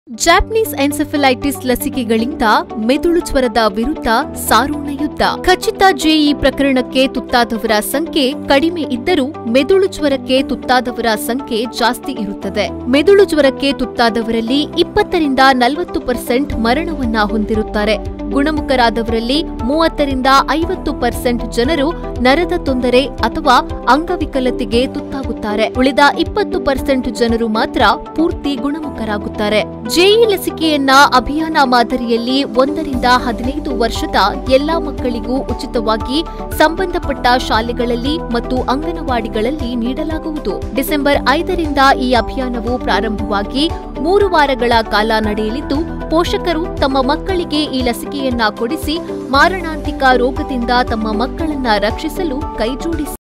Japanese encephalitis ಲಸಿಕೆಗಳಿಂದ ಮೆದುಳು ಜ್ವರದ ವಿರುದ್ಧ ಸಾರೋಣ ಯುದ್ಧ ಖಚಿತ ಜೆಇ ಪ್ರಕರಣಕ್ಕೆ ತುತ್ತಾದವರ ಸಂಖ್ಯೆ ಕಡಿಮೆ ಇದ್ದರೂ ಮೆದುಳು ಜ್ವರಕ್ಕೆ ತುತ್ತಾದವರ ಸಂಖ್ಯೆ ಜಾಸ್ತಿ ಇರುತ್ತದೆ ಮೆದುಳು ಜ್ವರಕ್ಕೆ ತುತ್ತಾದವರಲ್ಲಿ ಇಪ್ಪತ್ತರಿಂದ ನಲವತ್ತು ಪರ್ಸೆಂಟ್ ಮರಣವನ್ನ ಹೊಂದಿರುತ್ತಾರೆ ಗುಣಮುಖರಾದವರಲ್ಲಿ ಮೂವತ್ತರಿಂದ ಐವತ್ತು ಪರ್ಸೆಂಟ್ ಜನರು ನರದ ತೊಂದರೆ ಅಥವಾ ಅಂಗವಿಕಲತೆಗೆ ತುತ್ತಾಗುತ್ತಾರೆ ಉಳಿದ ಇಪ್ಪತ್ತು ಪರ್ಸೆಂಟ್ ಜನರು ಮಾತ್ರ ಪೂರ್ತಿ ಗುಣಮುಖರಾಗುತ್ತಾರೆ ಜೆಇ ಲಸಿಕೆಯನ್ನ ಅಭಿಯಾನ ಮಾದರಿಯಲ್ಲಿ ಒಂದರಿಂದ ಹದಿನೈದು ವರ್ಷದ ಎಲ್ಲಾ ಮಕ್ಕಳಿಗೂ ಉಚಿತವಾಗಿ ಸಂಬಂಧಪಟ್ಟ ಶಾಲೆಗಳಲ್ಲಿ ಮತ್ತು ಅಂಗನವಾಡಿಗಳಲ್ಲಿ ನೀಡಲಾಗುವುದು ಡಿಸೆಂಬರ್ ಐದರಿಂದ ಈ ಅಭಿಯಾನವು ಪ್ರಾರಂಭವಾಗಿ ಮೂರು ವಾರಗಳ ಕಾಲ ನಡೆಯಲಿದ್ದು ಪೋಷಕರು ತಮ್ಮ ಮಕ್ಕಳಿಗೆ ಈ ಲಸಿಕೆಯನ್ನ ಕೊಡಿಸಿ ಮಾರಣಾಂತಿಕ ರೋಗದಿಂದ ತಮ್ಮ ಮಕ್ಕಳನ್ನ ರಕ್ಷಿಸಲು ಕೈಜೋಡಿಸಿ